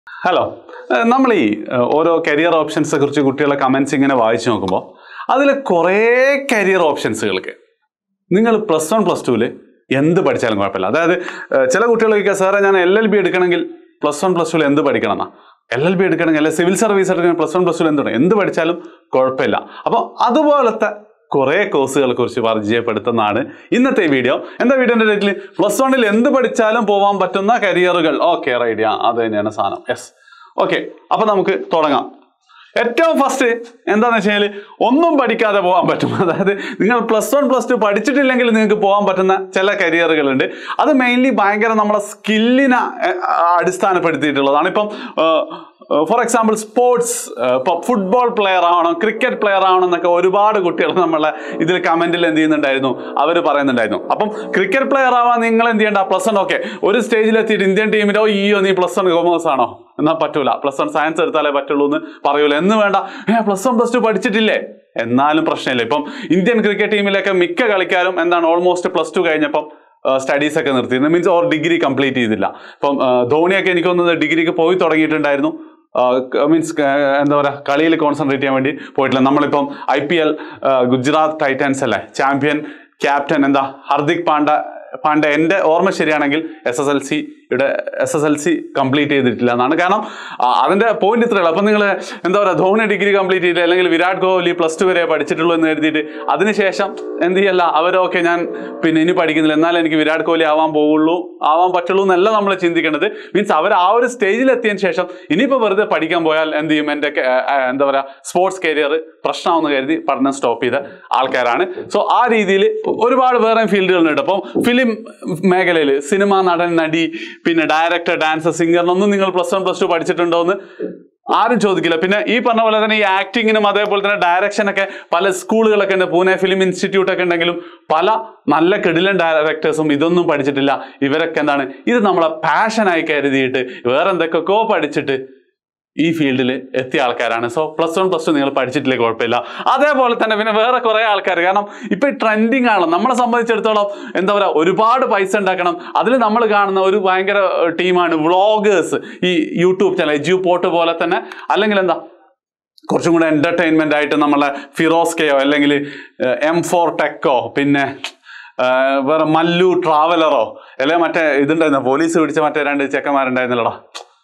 hello നമ്മൾ ഈ ഏഹ്, ഓരോ കരിയർ ഓപ്ഷൻസിനെ കുറിച്ച് കുട്ടികളെ കമൻസ് ഇങ്ങനെ വായിച്ചു നോക്കുമ്പോൾ അതിൽ കുറേ കരിയർ ഓപ്ഷൻസുകൾക്ക് നിങ്ങൾ പ്ലസ് വൺ പ്ലസ് ടുവിൽ എന്ത് പഠിച്ചാലും കുഴപ്പമില്ല അതായത് ഏഹ്, ചില കുട്ടികൾ ചോദിക്കുക സാറേ ഞാൻ എൽ എൽ ബി എടുക്കണമെങ്കിൽ പ്ലസ് വൺ പ്ലസ് ടുവിൽ എന്ത് പഠിക്കണം എന്നാ എൽ എൽ ബി എടുക്കണമെങ്കിൽ അല്ലെങ്കിൽ സിവിൽ സർവീസ് എടുക്കണമെങ്കിൽ പ്ലസ് വൺ പ്ലസ് ടുവിൽ എന്ത് എന്ത് പഠിച്ചാലും കുഴപ്പമില്ല അപ്പോൾ അതുപോലത്തെ കുറേ കോഴ്സുകളെ കുറിച്ച് പരിചയപ്പെടുത്തുന്നതാണ് ഇന്നത്തെ ഈ വീഡിയോ എന്താ വീഡിയോന്റെ ടൈറ്റിൽ പ്ലസ് വണ്ണിൽ എന്ത് പഠിച്ചാലും പോകാൻ പറ്റുന്ന കരിയറുകൾ ഓക്കെ റൈഡിയ അത് തന്നെയാണ് സാധനം യെസ് ഓക്കെ അപ്പൊ നമുക്ക് തുടങ്ങാം ഏറ്റവും ഫസ്റ്റ് എന്താന്ന് വെച്ച് കഴിഞ്ഞാൽ ഒന്നും പഠിക്കാതെ പോകാൻ പറ്റും അതായത് നിങ്ങൾ പ്ലസ് വൺ പ്ലസ് ടു പഠിച്ചിട്ടില്ലെങ്കിൽ നിങ്ങൾക്ക് പോകാൻ പറ്റുന്ന ചില കരിയറുകളുണ്ട് അത് മെയിൻലി ഭയങ്കര നമ്മളെ സ്കില്ലിനെ അടിസ്ഥാനപ്പെടുത്തിയിട്ടുള്ളതാണ് ഇപ്പം ഫോർ എക്സാമ്പിൾ സ്പോർട്സ് ഇപ്പൊ ഫുട്ബോൾ പ്ലെയർ ആവണം ക്രിക്കറ്റ് പ്ലെയർ ആവണം എന്നൊക്കെ ഒരുപാട് കുട്ടികൾ നമ്മളെ ഇതിൽ കമന്റിൽ എന്ത് ചെയ്യുന്നുണ്ടായിരുന്നു അവർ പറയുന്നുണ്ടായിരുന്നു അപ്പം ക്രിക്കറ്റ് പ്ലെയർ ആവാൻ നിങ്ങൾ എന്ത് ചെയ്യണ്ട പ്ലസ് വൺ ഓക്കെ ഒരു സ്റ്റേജിൽ എത്തിയിട്ട് ഇന്ത്യൻ ടീമിന്റെ ഓ ഈയോ നീ പ്ലസ് വൺ കോമേഴ്സ് ആണോ എന്നാൽ പറ്റൂല പ്ലസ് വൺ സയൻസ് എടുത്താലേ പറ്റുള്ളൂ എന്ന് പറയൂല എന്ന് വേണ്ട ഏ പ്ലസ് വൺ പ്ലസ് ടു പഠിച്ചിട്ടില്ലേ എന്നാലും പ്രശ്നമില്ല ഇപ്പം ഇന്ത്യൻ ക്രിക്കറ്റ് ടീമിലൊക്കെ മിക്ക കളിക്കാരും എന്താണ് ഓൾമോസ്റ്റ് പ്ലസ് ടു കഴിഞ്ഞപ്പം സ്റ്റഡീസ് ഒക്കെ നിർത്തിയിരുന്നു മീൻസ് ഓർ ഡിഗ്രി കംപ്ലീറ്റ് ചെയ്തില്ല ഇപ്പം ആ, ധോണിയൊക്കെ എനിക്ക് തോന്നുന്നത് ഡിഗ്രിക്ക് പോയി തുടങ്ങിയിട്ടുണ്ടായിരുന്നു മീൻസ് എന്താ പറയുക കളിയിൽ കോൺസെൻട്രേറ്റ് ചെയ്യാൻ വേണ്ടി പോയിട്ടില്ല നമ്മളിപ്പം I P L Gujarat Titans അല്ലേ ചാമ്പ്യൻ ക്യാപ്റ്റൻ എന്താ ഹർദിക് പാണ്ഡ പാണ്ഡെ എൻ്റെ ഓർമ്മ ശരിയാണെങ്കിൽ എസ് എസ് എൽ സിയുടെ S S L C complete ചെയ്തിട്ടില്ല എന്നാണ് കാരണം ആ, അതിന്റെ പോയിന്റ് ഇത്രയുള്ളൂ അപ്പം നിങ്ങൾ എന്താ പറയുക ധോണി ഡിഗ്രി കംപ്ലീറ്റ് ചെയ്തില്ല അല്ലെങ്കിൽ വിരാട് കോഹ്ലി പ്ലസ് ടു വരെ പഠിച്ചിട്ടുള്ളൂ എന്ന് കരുതിയിട്ട് അതിനുശേഷം എന്ത് ചെയ്യല്ല അവരൊക്കെ ഞാൻ പിന്നെ ഇനി പഠിക്കുന്നില്ല എന്നാൽ എനിക്ക് വിരാട് കോഹ്ലി ആവാൻ പോവുള്ളൂ ആവാൻ പറ്റുള്ളൂ എന്നല്ല നമ്മൾ ചിന്തിക്കേണ്ടത് മീൻസ് അവർ ആ ഒരു സ്റ്റേജിൽ എത്തിയതിന് ശേഷം ഇനിയിപ്പോൾ വെറുതെ പഠിക്കാൻ പോയാൽ എന്ത് ചെയ്യും എൻ്റെ ക- ആ, എന്താ പറയുക സ്പോർട്സ് കരിയർ പ്രശ്നമാണെന്ന് കരുതി പഠനം സ്റ്റോപ്പ് ചെയ്ത ആൾക്കാരാണ് സോ ആ രീതിയിൽ ഒരുപാട് വേറെ ഫീൽഡുകളുണ്ട് അപ്പം ഫിലിം മേഖലയിൽ സിനിമ നടൻ നടി പിന്നെ ഡയറക്ടർ ഡാൻസർ സിംഗറിനൊന്നും നിങ്ങൾ പ്ലസ് വൺ പ്ലസ് ടു പഠിച്ചിട്ടുണ്ടോ എന്ന് ആരും ചോദിക്കില്ല പിന്നെ ഈ പറഞ്ഞ പോലെ തന്നെ ഈ ആക്ടിങ്ങിനും അതേപോലെ തന്നെ ഡയറക്ഷനൊക്കെ പല സ്കൂളുകളൊക്കെ ഉണ്ട് പൂനെ ഫിലിം ഇൻസ്റ്റിറ്റ്യൂട്ട് ഒക്കെ ഉണ്ടെങ്കിലും പല നല്ല കിടിലൻ ഡയറക്ടേഴ്സും ഇതൊന്നും പഠിച്ചിട്ടില്ല ഇവരൊക്കെ എന്താണ് ഇത് നമ്മളെ പാഷനായി കരുതിയിട്ട് വേറെ എന്തൊക്കെയൊക്കെയോ പഠിച്ചിട്ട് ഈ ഫീൽഡിൽ എത്തിയ ആൾക്കാരാണ് so plus one plus two നിങ്ങൾ പഠിച്ചിട്ടില്ലേ കുഴപ്പമില്ല അതേപോലെ തന്നെ പിന്നെ വേറെ കുറേ ആൾക്കാർ കാരണം ഇപ്പൊ ട്രെൻഡിങ് ആണ് നമ്മളെ സംബന്ധിച്ചിടത്തോളം എന്താ പറയുക ഒരുപാട് പൈസ ഉണ്ടാക്കണം അതിൽ നമ്മൾ കാണുന്ന ഒരു ഭയങ്കര ടീമാണ് വ്ളോഗേഴ്സ് ഈ യൂട്യൂബ് ചാനൽ എജ്യൂ പോട്ട് പോലെ തന്നെ അല്ലെങ്കിൽ എന്താ കുറച്ചും കൂടെ എന്റർടൈൻമെന്റ് ആയിട്ട് നമ്മളെ ഫിറോസ് കെയോ അല്ലെങ്കിൽ എം ഫോർ ടെക്കോ പിന്നെ ആ, വേറെ മല്ലു ട്രാവലറോ അല്ലെങ്കിൽ മറ്റേ ഇതുണ്ടായിരുന്നു പോലീസ് പിടിച്ച മറ്റേ രണ്ട് ചെക്കന്മാരുണ്ടായിരുന്നല്ലോടാ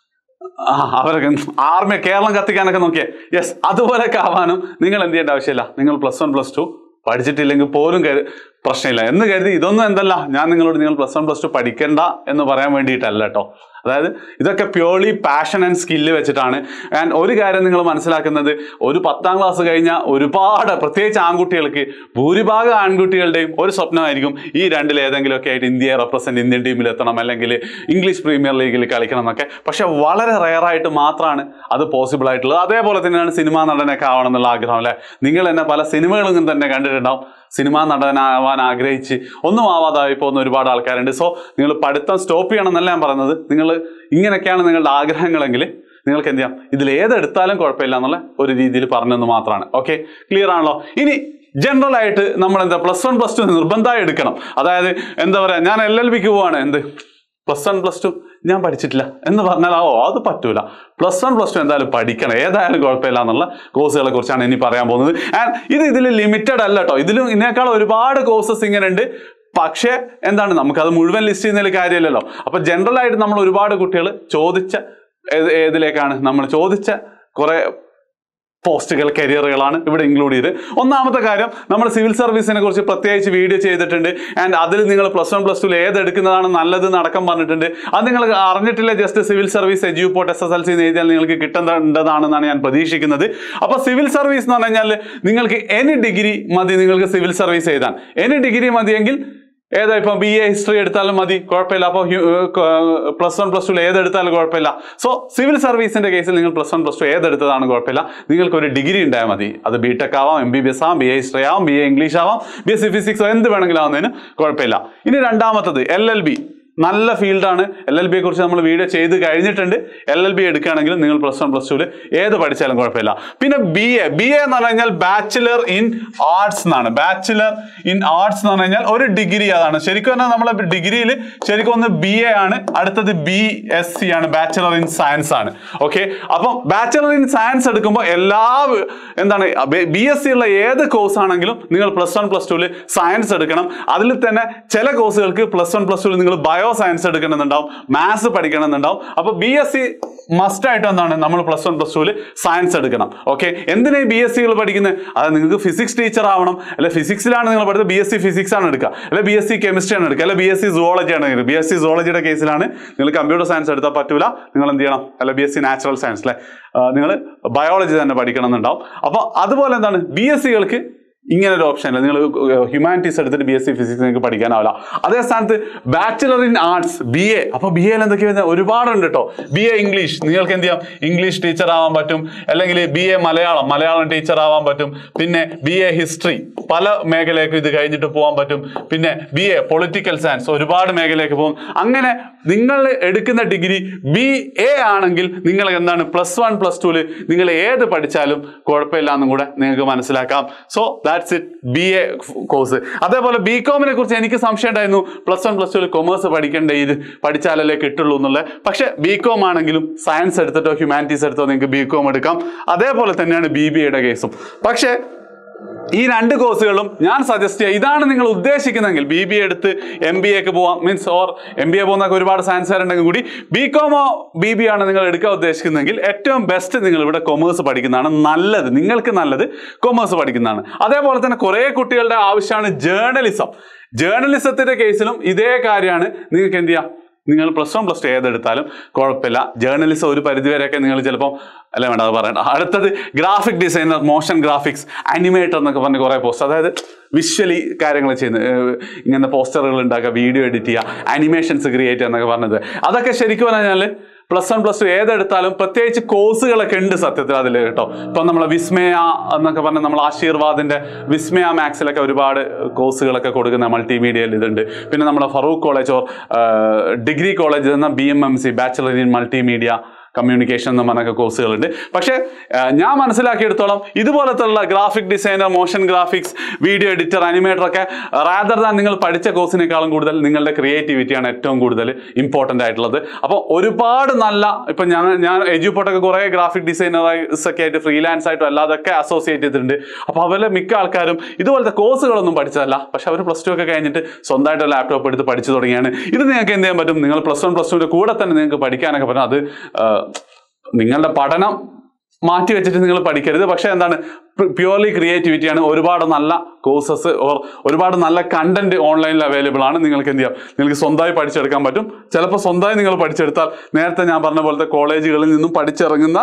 ആ അവരൊക്കെ ആർമി കേരളം കത്തിക്കാനൊക്കെ നോക്കിയേ യെസ് അതുപോലെയൊക്കെ ആവാനും നിങ്ങൾ എന്ത് ചെയ്യേണ്ട ആവശ്യമില്ല നിങ്ങൾ പ്ലസ് വൺ പ്ലസ് ടു പഠിച്ചിട്ടില്ലെങ്കിൽ പോലും കരു പ്രശ്നമില്ല എന്ന് കരുതി ഇതൊന്നും എന്തല്ല ഞാൻ നിങ്ങളോട് നിങ്ങൾ പ്ലസ് വൺ പ്ലസ് ടു പഠിക്കണ്ട എന്ന് പറയാൻ വേണ്ടിയിട്ടല്ല കേട്ടോ അതായത് ഇതൊക്കെ പ്യോർലി പാഷൻ ആൻഡ് സ്കില്ല് വെച്ചിട്ടാണ് ആൻഡ് ഒരു കാര്യം നിങ്ങൾ മനസ്സിലാക്കുന്നത് ഒരു പത്താം ക്ലാസ് കഴിഞ്ഞ ഒരുപാട് പ്രത്യേകിച്ച് ആൺകുട്ടികൾക്ക് ഭൂരിഭാഗം ആൺകുട്ടികളുടെയും ഒരു സ്വപ്നമായിരിക്കും ഈ രണ്ടിൽ ഏതെങ്കിലുമൊക്കെ ആയിട്ട് ഇന്ത്യയെ റെപ്രസെന്റ് ഇന്ത്യൻ ടീമിൽ എത്തണം അല്ലെങ്കിൽ ഇംഗ്ലീഷ് പ്രീമിയർ ലീഗിൽ കളിക്കണം എന്നൊക്കെ പക്ഷെ വളരെ റയറായിട്ട് മാത്രമാണ് അത് പോസിബിൾ ആയിട്ടുള്ളത് അതേപോലെ തന്നെയാണ് സിനിമാ നടനൊക്കെ ആവണം എന്നുള്ള ആഗ്രഹം അല്ലെ നിങ്ങൾ തന്നെ പല സിനിമകളും തന്നെ കണ്ടിട്ടുണ്ടാവും സിനിമാ നടനാവാൻ ആഗ്രഹിച്ച് ഒന്നും ആവാതായി പോകുന്ന ഒരുപാട് ആൾക്കാരുണ്ട് സോ നിങ്ങൾ പഠിത്തം സ്റ്റോപ്പ് ചെയ്യണം എന്നല്ല ഞാൻ പറയുന്നത് നിങ്ങൾ ഇങ്ങനെയൊക്കെയാണ് നിങ്ങളുടെ ആഗ്രഹങ്ങളെങ്കിൽ നിങ്ങൾക്ക് എന്ത് ചെയ്യാം ഇതിൽ ഏതെടുത്താലും കുഴപ്പമില്ല എന്നുള്ള ഒരു രീതിയിൽ പറഞ്ഞെന്ന് മാത്രമാണ് ഓക്കെ ക്ലിയർ ആണല്ലോ ഇനി ജനറൽ ആയിട്ട് നമ്മൾ എന്താ പ്ലസ് വൺ പ്ലസ് ടു നിർബന്ധമായി എടുക്കണം അതായത് എന്താ പറയാ ഞാൻ എൽ എൽ ബിക്ക് പോവാണ് എന്ത് പ്ലസ് വൺ പ്ലസ് ടു ഞാൻ പഠിച്ചിട്ടില്ല എന്ന് പറഞ്ഞാൽ ഓ അത് പറ്റൂല പ്ലസ് വൺ പ്ലസ് ടു എന്തായാലും പഠിക്കണം ഏതായാലും കുഴപ്പമില്ല എന്നുള്ള കോഴ്സുകളെ കുറിച്ചാണ് ഇനി പറയാൻ പോകുന്നത് ആൻഡ് ഇത് ഇതിൽ ലിമിറ്റഡ് അല്ല കേട്ടോ ഇതിലും ഇതിനേക്കാൾ ഒരുപാട് കോഴ്സസ് ഇങ്ങനെ ഉണ്ട് പക്ഷേ എന്താണ് നമുക്കത് മുഴുവൻ ലിസ്റ്റ് ചെയ്യുന്നതിൽ കാര്യമില്ലല്ലോ അപ്പൊ ജനറൽ ആയിട്ട് നമ്മൾ ഒരുപാട് കുട്ടികൾ ചോദിച്ച ഏത് ഏതിലേക്കാണ് നമ്മൾ ചോദിച്ച കുറെ പോസ്റ്റുകൾ കരിയറുകളാണ് ഇവിടെ ഇൻക്ലൂഡ് ചെയ്ത് ഒന്നാമത്തെ കാര്യം നമ്മൾ സിവിൽ സർവീസിനെ കുറിച്ച് പ്രത്യേകിച്ച് വീഡിയോ ചെയ്തിട്ടുണ്ട് ആൻഡ് അതിൽ നിങ്ങൾ പ്ലസ് വൺ പ്ലസ് ടുവിൽ ഏതെടുക്കുന്നതാണ് നല്ലത് നടക്കം പറഞ്ഞിട്ടുണ്ട് അത് നിങ്ങൾ അറിഞ്ഞിട്ടില്ല just civil service Eduport S S L C എഴുതിയാൽ നിങ്ങൾക്ക് കിട്ടേണ്ടതാണെന്നാണ് ഞാൻ പ്രതീക്ഷിക്കുന്നത് അപ്പോൾ സിവിൽ സർവീസ് എന്ന് പറഞ്ഞു കഴിഞ്ഞാൽ നിങ്ങൾക്ക് എനി ഡിഗ്രി മതി നിങ്ങൾക്ക് സിവിൽ സർവീസ് എഴുതാൻ എനി ഡിഗ്രി മതിയെങ്കിൽ ഏതാ ഇപ്പൊ ബി എ ഹിസ്റ്ററി എടുത്താലും മതി കുഴപ്പമില്ല അപ്പോൾ പ്ലസ് വൺ പ്ലസ് ടു ഏതെടുത്താലും കുഴപ്പമില്ല സോ സിവിൽ സർവീസിന്റെ കേസിൽ നിങ്ങൾ പ്ലസ് വൺ പ്ലസ് ടു ഏതെടുത്തതാണ് കുഴപ്പമില്ല നിങ്ങൾക്ക് ഒരു ഡിഗ്രി ഉണ്ടായാൽ മതി അത് ബി ടെക് ആവാം എം ബി ബി എസ് ആവാം ബി എ ഹിസ്റ്ററി ആവാം ബി എ ഇംഗ്ലീഷ് ആവാം ബി എസ് സി ഫിസിക്സ് എന്ത് വേണമെങ്കിലും ആവുന്നതിന് കുഴപ്പമില്ല ഇനി രണ്ടാമത്തത് എൽ എൽ ബി നല്ല ഫീൽഡാണ് എൽ എൽ ബിയെ കുറിച്ച് നമ്മൾ വീഡിയോ ചെയ്ത് കഴിഞ്ഞിട്ടുണ്ട് എൽ എൽ ബി എടുക്കുകയാണെങ്കിൽ നിങ്ങൾ പ്ലസ് വൺ പ്ലസ് ടുവിൽ ഏത് പഠിച്ചാലും കുഴപ്പമില്ല പിന്നെ ബി എ ബി എ എന്ന് പറഞ്ഞു കഴിഞ്ഞാൽ ബാച്ചിലർ ഇൻ ആർട്സ് എന്നാണ് ബാച്ചിലർ ഇൻ ആർട്സ് എന്ന് പറഞ്ഞു കഴിഞ്ഞാൽ ഒരു ഡിഗ്രി അതാണ് ശരിക്കും പറഞ്ഞാൽ നമ്മളെ ഡിഗ്രിയിൽ ശരിക്കും ഒന്ന് ബി എ ആണ് അടുത്തത് ബി എസ് സി ആണ് ബാച്ചിലർ ഇൻ സയൻസ് ആണ് ഓക്കെ അപ്പം ബാച്ചിലർ ഇൻ സയൻസ് എടുക്കുമ്പോൾ എല്ലാ വ- എന്താണ് ബി എസ് സി ഉള്ള ഏത് കോഴ്സ് ആണെങ്കിലും നിങ്ങൾ പ്ലസ് വൺ പ്ലസ് ടുവിൽ സയൻസ് എടുക്കണം അതിൽ തന്നെ ചില കോഴ്സുകൾക്ക് പ്ലസ് വൺ പ്ലസ് ടുവിൽ നിങ്ങൾ ബയോ സയൻസ് എടുക്കണമെന്നുണ്ടാവും മാത്സ് പഠിക്കണമെന്നുണ്ടാവും അപ്പോൾ ബി എസ് സി മസ്റ്റ് ആയിട്ട് എന്താണ് നമ്മൾ പ്ലസ് വൺ പ്ലസ് ടുവിൽ സയൻസ് എടുക്കണം ഓക്കെ എന്തിനാ ബി എസ് സികൾ പഠിക്കുന്നത് അത് നിങ്ങൾക്ക് ഫിസിക്സ് ടീച്ചർ ആവണം അല്ലെ ഫിസിക്സിലാണ് നിങ്ങൾ പഠിത്തം ബി എസ് സി ഫിസിക്സ് ആണ് എടുക്കുക അല്ലെ ബി എസ് സി കെമിസ്ട്രി ആണ് എടുക്കുക അല്ലെ ബി എസ് സി സുവോളജി ആണ് എടുക്കുക ബി എസ് സി സുവോളജിയുടെ കേസിലാണ് നിങ്ങൾ കമ്പ്യൂട്ടർ സയൻസ് എടുത്താൽ പറ്റൂല നിങ്ങൾ എന്ത് ചെയ്യണം അല്ലെ B S C natural science അല്ലെ നിങ്ങൾ ബയോളജി തന്നെ പഠിക്കണം എന്നുണ്ടാവും അപ്പോൾ അതുപോലെ എന്താണ് ബി എസ് സികൾക്ക് ഇങ്ങനെ ഒരു ഓപ്ഷൻ ഇല്ല നിങ്ങൾ ഹ്യൂമാനിറ്റീസ് എടുത്തിട്ട് ബി എസ് സി ഫിസിക്സ് നിങ്ങൾക്ക് പഠിക്കാനാവില്ല അതേ സ്ഥാനത്ത് bachelor in arts B A അപ്പോൾ ബി എയിൽ എന്തൊക്കെയാ വരുന്നത് ഒരുപാടുണ്ട് കേട്ടോ ബി എ ഇംഗ്ലീഷ് നിങ്ങൾക്ക് എന്ത് ചെയ്യാം ഇംഗ്ലീഷ് ടീച്ചർ ആവാൻ പറ്റും അല്ലെങ്കിൽ B A Malayalam Malayalam teacher ആവാൻ പറ്റും പിന്നെ ബി എ ഹിസ്റ്ററി പല മേഖലയിലേക്ക് ഇത് കഴിഞ്ഞിട്ട് പോകാൻ പറ്റും പിന്നെ ബി എ പൊളിറ്റിക്കൽ സയൻസ് ഒരുപാട് മേഖലയിലേക്ക് പോകും അങ്ങനെ നിങ്ങൾ എടുക്കുന്ന ഡിഗ്രി ബി എ ആണെങ്കിൽ നിങ്ങൾ എന്താണ് പ്ലസ് വൺ പ്ലസ് ടുവിൽ നിങ്ങൾ ഏത് പഠിച്ചാലും കുഴപ്പമില്ല എന്നും കൂടെ നിങ്ങൾക്ക് മനസ്സിലാക്കാം so that's it B A course അതേപോലെ ബി കോമിനെ കുറിച്ച് എനിക്ക് സംശയം ഉണ്ടായിരുന്നു പ്ലസ് വൺ പ്ലസ് ടുവിൽ കൊമേഴ്സ് പഠിക്കേണ്ട ഇത് പഠിച്ചാലല്ലേ കിട്ടുള്ളൂ എന്നുള്ളത് പക്ഷേ ബി കോം ആണെങ്കിലും സയൻസ് എടുത്തിട്ടോ ഹ്യൂമാനിറ്റീസ് എടുത്തോ നിങ്ങൾക്ക് ബി കോം എടുക്കാം അതേപോലെ തന്നെയാണ് ബി ബി എയുടെ കേസും പക്ഷേ ഈ രണ്ട് കോഴ്സുകളും ഞാൻ സജസ്റ്റ് ചെയ്യാം ഇതാണ് നിങ്ങൾ ഉദ്ദേശിക്കുന്നതെങ്കിൽ ബി ബി എടുത്ത് എം ബി എക്ക് പോവാം means or M B A പോകുന്ന ഒരുപാട് സയൻസുകാരുണ്ടെങ്കിൽ കൂടി ബി കോമോ ബി ബി ആണ് നിങ്ങൾ എടുക്കാൻ ഉദ്ദേശിക്കുന്നതെങ്കിൽ ഏറ്റവും ബെസ്റ്റ് നിങ്ങൾ ഇവിടെ കൊമേഴ്സ് പഠിക്കുന്നതാണ് നല്ലത് നിങ്ങൾക്ക് നല്ലത് കൊമേഴ്സ് പഠിക്കുന്നതാണ് അതേപോലെ തന്നെ കുറേ കുട്ടികളുടെ ആവശ്യമാണ് ജേർണലിസം ജേർണലിസത്തിന്റെ കേസിലും ഇതേ കാര്യമാണ് നിങ്ങൾക്ക് എന്ത് ചെയ്യാം നിങ്ങൾ പ്ലസ് വൺ പ്ലസ് ടു ഏതെടുത്താലും കുഴപ്പമില്ല ജേർണലിസം ഒരു പരിധിവരെയൊക്കെ നിങ്ങൾ ചിലപ്പോൾ അല്ല വേണ്ട അത് പറയണ്ട അടുത്തത് graphic designer motion graphics animator എന്നൊക്കെ പറഞ്ഞ് കുറേ പോസ്റ്റ് അതായത് വിഷ്വലി കാര്യങ്ങൾ ചെയ്യുന്നത് ഏഹ് ഇങ്ങനെ പോസ്റ്ററുകൾ ഉണ്ടാക്കുക വീഡിയോ എഡിറ്റ് ചെയ്യുക അനിമേഷൻസ് ക്രിയേറ്റ് ചെയ്യുക എന്നൊക്കെ പറഞ്ഞത് അതൊക്കെ ശരിക്കും പറഞ്ഞാൽ പ്ലസ് വൺ പ്ലസ് ടു ഏതെടുത്താലും പ്രത്യേകിച്ച് കോഴ്സുകളൊക്കെ ഉണ്ട് സത്യത്തിൽ അതിൽ കേട്ടോ ഇപ്പം നമ്മളെ വിസ്മയ എന്നൊക്കെ പറഞ്ഞാൽ നമ്മൾ ആശീർവാദിന്റെ വിസ്മയ മാത്സിലൊക്കെ ഒരുപാട് കോഴ്സുകളൊക്കെ കൊടുക്കുന്ന മൾട്ടിമീഡിയയിൽ ഇതുണ്ട് പിന്നെ നമ്മുടെ Farook college or degree college എന്ന B M M C bachelor in multimedia communication എന്ന് പറഞ്ഞൊക്കെ കോഴ്സുകളുണ്ട് പക്ഷേ ആ, ഞാൻ മനസ്സിലാക്കിയെടുത്തോളം ഇതുപോലത്തുള്ള graphic designer motion graphics video editor animator ഒക്കെ റാദർ ദാൻ നിങ്ങൾ പഠിച്ച കോഴ്സിനേക്കാളും കൂടുതൽ നിങ്ങളുടെ ക്രിയേറ്റിവിറ്റിയാണ് ഏറ്റവും കൂടുതൽ ഇമ്പോർട്ടൻ്റ് ആയിട്ടുള്ളത് അപ്പോൾ ഒരുപാട് നല്ല ഇപ്പം ഞാൻ ഞാൻ എജുപോട്ടൊക്കെ കുറേ ഗ്രാഫിക് ഡിസൈനേഴ്സ് ഒക്കെ ആയിട്ട് ഫ്രീലാൻസ് ആയിട്ടും അല്ലാതൊക്കെ അസോസിയേറ്റ് ചെയ്തിട്ടുണ്ട് അപ്പോൾ അവരെ മിക്ക ആൾക്കാരും ഇതുപോലത്തെ കോഴ്സുകളൊന്നും പഠിച്ചതല്ല പക്ഷെ അവർ പ്ലസ് ടു ഒക്കെ കഴിഞ്ഞിട്ട് സ്വന്തമായിട്ട് ലാപ്ടോപ്പ് എടുത്ത് പഠിച്ചു തുടങ്ങിയാണ് ഇത് നിങ്ങൾക്ക് എന്ത് ചെയ്യാൻ പറ്റും നിങ്ങൾ പ്ലസ് വൺ പ്ലസ് ടുവിൻ്റെ കൂടെ തന്നെ നിങ്ങൾക്ക് പഠിക്കാനൊക്കെ പറ്റും അത് ആ, നിങ്ങളുടെ പഠനം മാറ്റി വെച്ചിട്ട് നിങ്ങൾ പഠിക്കരുത് പക്ഷേ എന്താണ് പ്യുവർലി ക്രിയേറ്റിവിറ്റിയാണ് ഒരുപാട് നല്ല കോഴ്സസ് ഓർ ഒരുപാട് നല്ല കണ്ടന്റ് ഓൺലൈനിൽ അവൈലബിൾ ആണ് നിങ്ങൾക്ക് എന്ത് ചെയ്യാം നിങ്ങൾക്ക് സ്വന്തമായി പഠിച്ചെടുക്കാൻ പറ്റും ചിലപ്പോൾ സ്വന്തമായി നിങ്ങൾ പഠിച്ചെടുത്താൽ നേരത്തെ ഞാൻ പറഞ്ഞ പോലത്തെ കോളേജുകളിൽ നിന്നും പഠിച്ചിറങ്ങുന്ന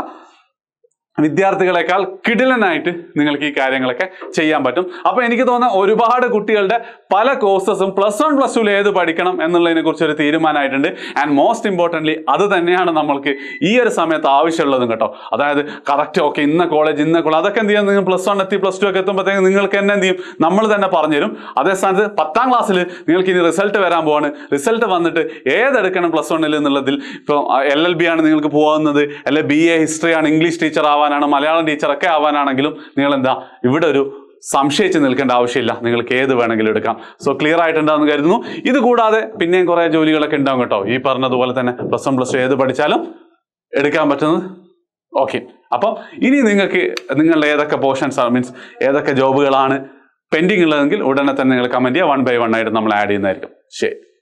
വിദ്യാർത്ഥികളെക്കാൾ കിടിലനായിട്ട് നിങ്ങൾക്ക് ഈ കാര്യങ്ങളൊക്കെ ചെയ്യാൻ പറ്റും അപ്പോൾ എനിക്ക് തോന്നുന്ന ഒരുപാട് കുട്ടികളുടെ പല കോഴ്സസും പ്ലസ് വൺ പ്ലസ് ടുവിൽ ഏത് പഠിക്കണം എന്നുള്ളതിനെ കുറിച്ച് ഒരു തീരുമാനമായിട്ടുണ്ട് ആൻഡ് മോസ്റ്റ് ഇമ്പോർട്ടൻ്റ്ലി അത് തന്നെയാണ് നമ്മൾക്ക് ഈ ഒരു സമയത്ത് ആവശ്യമുള്ളതും കേട്ടോ അതായത് കറക്റ്റ് ഓക്കെ ഇന്ന കോളേജ് ഇന്ന കോളേജ് അതൊക്കെ എന്ത് ചെയ്യാം നിങ്ങൾ പ്ലസ് വൺ എത്തി പ്ലസ് ടു ഒക്കെ എത്തുമ്പോഴത്തേക്ക് നിങ്ങൾക്ക് തന്നെ എന്ത് ചെയ്യും നമ്മൾ തന്നെ പറഞ്ഞുതരും അതേ സ്ഥാനത്ത് പത്താം ക്ലാസ്സിൽ നിങ്ങൾക്ക് ഇനി റിസൾട്ട് വരാൻ പോവാണ് റിസൾട്ട് വന്നിട്ട് ഏതെടുക്കണം പ്ലസ് വണ്ണിൽ എന്നുള്ളതിൽ ഇപ്പോൾ എൽ എൽ ബി ആണ് നിങ്ങൾക്ക് പോകുന്നത് അല്ലെങ്കിൽ ബി എ ഹിസ്റ്ററി ആണ് ഇംഗ്ലീഷ് ടീച്ചർ ആവാനാണ് മലയാളം ടീച്ചർ ഒക്കെ ആവാനാണെങ്കിലും നിങ്ങൾ എന്താ ഇവിടെ ഒരു സംശയിച്ച് നിൽക്കേണ്ട ആവശ്യമില്ല നിങ്ങൾക്ക് ഏത് വേണമെങ്കിലും എടുക്കാം സോ ക്ലിയർ ആയിട്ടുണ്ടാവുമെന്ന് കരുതുന്നു ഇത് കൂടാതെ പിന്നെയും കുറേ ജോലികളൊക്കെ ഉണ്ടാവും കേട്ടോ ഈ പറഞ്ഞതുപോലെ തന്നെ പ്ലസ് വൺ പ്ലസ് ടു ഏത് പഠിച്ചാലും എടുക്കാൻ പറ്റുന്നത് ഓക്കെ അപ്പം ഇനി നിങ്ങൾക്ക് നിങ്ങളുടെ ഏതൊക്കെ പോർഷൻസ് ആണ് മീൻസ് ഏതൊക്കെ ജോബുകളാണ് പെൻഡിങ് ഉള്ളതെങ്കിൽ ഉടനെ തന്നെ നിങ്ങൾ കമൻറ്റ് ചെയ്യുക വൺ ബൈ വൺ ആയിട്ട് നമ്മൾ ആഡ് ചെയ്യുന്നതായിരിക്കും ശരി